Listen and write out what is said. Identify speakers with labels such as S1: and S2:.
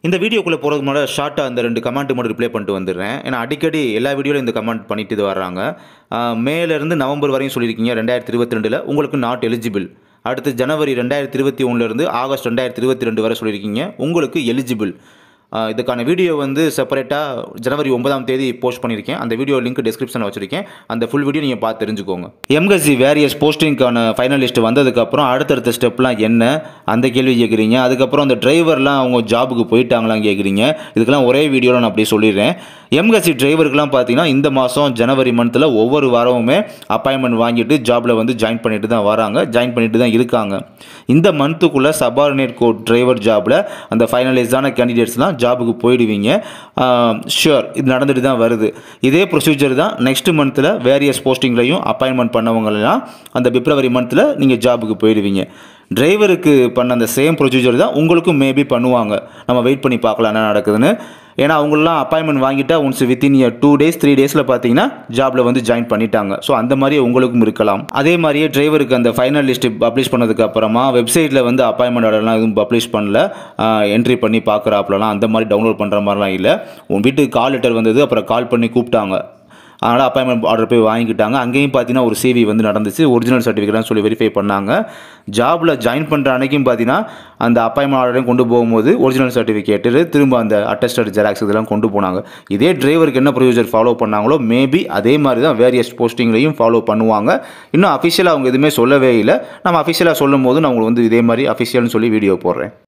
S1: இந்த வீடியோக்குள்ளே போகிறதுக்கு முன்னாடி ஷார்ட்டாக அந்த ரெண்டு கமெண்ட் மட்டும் ரிப்ளை பண்ணிட்டு வந்துடுறேன் ஏன்னா அடிக்கடி எல்லா வீடியோலையும் இந்த கமெண்ட் பண்ணிட்டு இது வர்றாங்க ஆஹ் மேலேருந்து நவம்பர் வரையும் சொல்லியிருக்கீங்க ரெண்டாயிரத்தி இருபத்தி ரெண்டில் உங்களுக்கு நாட் எலிஜிபிள் அடுத்து ஜனவரி ரெண்டாயிரத்தி இருபத்தி ஒன்றுலேருந்து ஆகஸ்ட் ரெண்டாயிரத்தி இருபத்தி ரெண்டு வரை சொல்லியிருக்கீங்க உங்களுக்கு எலிஜிபிள் ஆஹ் இதுக்கான வீடியோ வந்து செப்பரேட்டாக ஜனவரி ஒன்பதாம் தேதி போஸ்ட் பண்ணியிருக்கேன் அந்த வீடியோ லிங்க் டிஸ்கிரிப்ஷனில் வச்சிருக்கேன் அந்த ஃபுல் வீடியோ நீங்கள் பார்த்து தெரிஞ்சுக்கோங்க எம்கசி வேரியஸ் போஸ்டிங்க்கான ஃபைனல் லிஸ்ட் வந்ததுக்கப்புறம் அடுத்தடுத்த ஸ்டெப்லாம் என்ன அந்த கேள்வி கேட்குறீங்க அதுக்கப்புறம் அந்த டிரைவர்லாம் அவங்க ஜாபுக்கு போயிட்டாங்களான்னு கேட்குறீங்க இதுக்கெல்லாம் ஒரே வீடியோவில் நான் அப்படியே சொல்லிடுறேன் எம்கசி டிரைவருக்குலாம் பார்த்தீங்கன்னா இந்த மாதம் ஜனவரி மந்தில் ஒவ்வொரு வாரமுமே அப்பாயின்மெண்ட் வாங்கிட்டு ஜாபில் வந்து ஜாயின் பண்ணிட்டு தான் வராங்க ஜாயின் பண்ணிட்டு தான் இருக்காங்க இந்த மந்த்துக்குள்ளே சபார்டினேட் கோட் டிரைவர் ஜாபில் அந்த ஃபைனலைஸான கேண்டிடேட்ஸ்லாம் ஜாபுக்கு போயிடுவீங்க ஷுர் இது நடந்துட்டு தான் வருது இதே ப்ரொசீஜர் தான் நெக்ஸ்ட் மந்தில் வேரியஸ் போஸ்டிங்லையும் அப்பாயின்மெண்ட் பண்ணவங்களெல்லாம் அந்த பிப்ரவரி மந்தில் நீங்கள் ஜாபுக்கு போயிடுவீங்க டிரைவருக்கு பண்ண அந்த சேம் ப்ரொசீஜர் தான் உங்களுக்கும் மேபி பண்ணுவாங்க நம்ம வெயிட் பண்ணி பார்க்கலாம் என்ன நடக்குதுன்னு ஏன்னா அவங்களெலாம் அப்பாயின்மெண்ட் வாங்கிட்டா once within year two days three டேஸில் பார்த்தீங்கன்னா ஜாபில் வந்து ஜாயின் பண்ணிட்டாங்க ஸோ அந்த மாதிரியே உங்களுக்கும் இருக்கலாம் அதே மாதிரியே டிரைவருக்கு அந்த ஃபைனல் லிஸ்ட் பப்ளிஷ் பண்ணதுக்கு அப்புறமா வெப்சைட்டில் வந்து அப்பாயின்மெண்ட் ஆர்டர்லாம் எதுவும் பப்ளிஷ் பண்ணல என்ட்ரி பண்ணி பார்க்குறாப்புலலாம் அந்த மாதிரி டவுன்லோட் பண்ணுற மாதிரிலாம் இல்லை உன் வீட்டுக்கு கால் லெட்டர் வந்தது அப்புறம் கால் பண்ணி கூப்பிட்டாங்க அதனால் அப்பாயின்மெண்ட் ஆர்டர் போய் வாங்கிக்கிட்டாங்க அங்கேயும் பார்த்தீங்கன்னா ஒரு சிவி வந்து நடந்துச்சு ஒரிஜினல் சர்டிஃபிகேட்லாம் சொல்லி வெரிஃபை பண்ணாங்க ஜாபில் ஜாயின் பண்ணுற அன்னைக்கும் பார்த்தீங்கன்னா அந்த அப்பாயின்மெண்ட் ஆர்டரையும் கொண்டு போகும்போது ஒரிஜினல் சர்டிஃபிகேட்டு திரும்ப அந்த அட்டஸ்டட் ஜெராக்ஸ் இதெல்லாம் கொண்டு போனாங்க இதே டிரைவருக்கு என்ன ப்ரொசீஜர் ஃபாலோ பண்ணாங்களோ மேபி அதே மாதிரி தான் வேரியஸ் போஸ்டிங்லையும் ஃபாலோ பண்ணுவாங்க இன்னும் அஃபிஷியலாக அவங்க எதுவுமே சொல்லவே இல்லை நம்ம அஃபிஷியலாக சொல்லும் போது நான் உங்களுக்கு வந்து இதே மாதிரி அஃபிஷியல்னு சொல்லி வீடியோ போடுறேன்